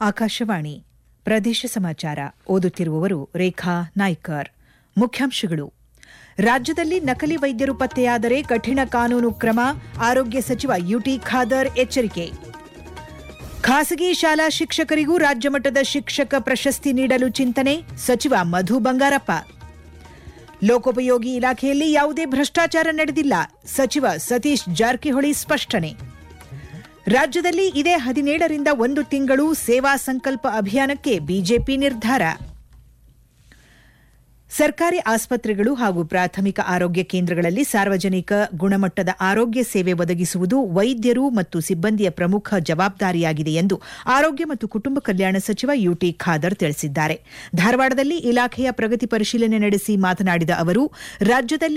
ಆಕಾಶವಾಣಿ ಪ್ರದೇಶ ಸಮಾಚಾರ ಓದುತ್ತಿರುವವರು ರೇಖಾ ನಾಯ್ಕರ್ ಮುಖ್ಯಾಂಶಗಳು ರಾಜ್ಯದಲ್ಲಿ ನಕಲಿ ವೈದ್ಯರು ಪತ್ತೆಯಾದರೆ ಕಠಿಣ ಕಾನೂನು ಕ್ರಮ ಆರೋಗ್ಯ ಸಚಿವ ಯುಟಿ ಖಾದರ್ ಎಚ್ಚರಿಕೆ ಖಾಸಗಿ ಶಾಲಾ ಶಿಕ್ಷಕರಿಗೂ ರಾಜ್ಯಮಟ್ಟದ ಶಿಕ್ಷಕ ಪ್ರಶಸ್ತಿ ನೀಡಲು ಚಿಂತನೆ ಸಚಿವ ಮಧು ಬಂಗಾರಪ್ಪ ಲೋಕೋಪಯೋಗಿ ಇಲಾಖೆಯಲ್ಲಿ ಯಾವುದೇ ಭ್ರಷ್ಟಾಚಾರ ನಡೆದಿಲ್ಲ ಸಚಿವ ಸತೀಶ್ ಜಾರಕಿಹೊಳಿ ಸ್ಪಷ್ಟನೆ ರಾಜ್ಯದಲ್ಲಿ ಇದೇ ಹದಿನೇಳರಿಂದ ಒಂದು ತಿಂಗಳು ಸೇವಾ ಸಂಕಲ್ಪ ಅಭಿಯಾನಕ್ಕೆ ಬಿಜೆಪಿ ನಿರ್ಧಾರ ಸರ್ಕಾರಿ ಆಸ್ಪತ್ರೆಗಳು ಹಾಗೂ ಪ್ರಾಥಮಿಕ ಆರೋಗ್ಯ ಕೇಂದ್ರಗಳಲ್ಲಿ ಸಾರ್ವಜನಿಕ ಗುಣಮಟ್ಟದ ಆರೋಗ್ಯ ಸೇವೆ ಒದಗಿಸುವುದು ವೈದ್ಯರು ಮತ್ತು ಸಿಬ್ಬಂದಿಯ ಪ್ರಮುಖ ಜವಾಬ್ದಾರಿಯಾಗಿದೆ ಎಂದು ಆರೋಗ್ಯ ಮತ್ತು ಕುಟುಂಬ ಕಲ್ಯಾಣ ಸಚಿವ ಯುಟಿ ಖಾದರ್ ತಿಳಿಸಿದ್ದಾರೆ ಧಾರವಾಡದಲ್ಲಿ ಇಲಾಖೆಯ ಪ್ರಗತಿ ಪರಿಶೀಲನೆ ನಡೆಸಿ ಮಾತನಾಡಿದ ಅವರು ರಾಜ್ಯದಲ್ಲಿ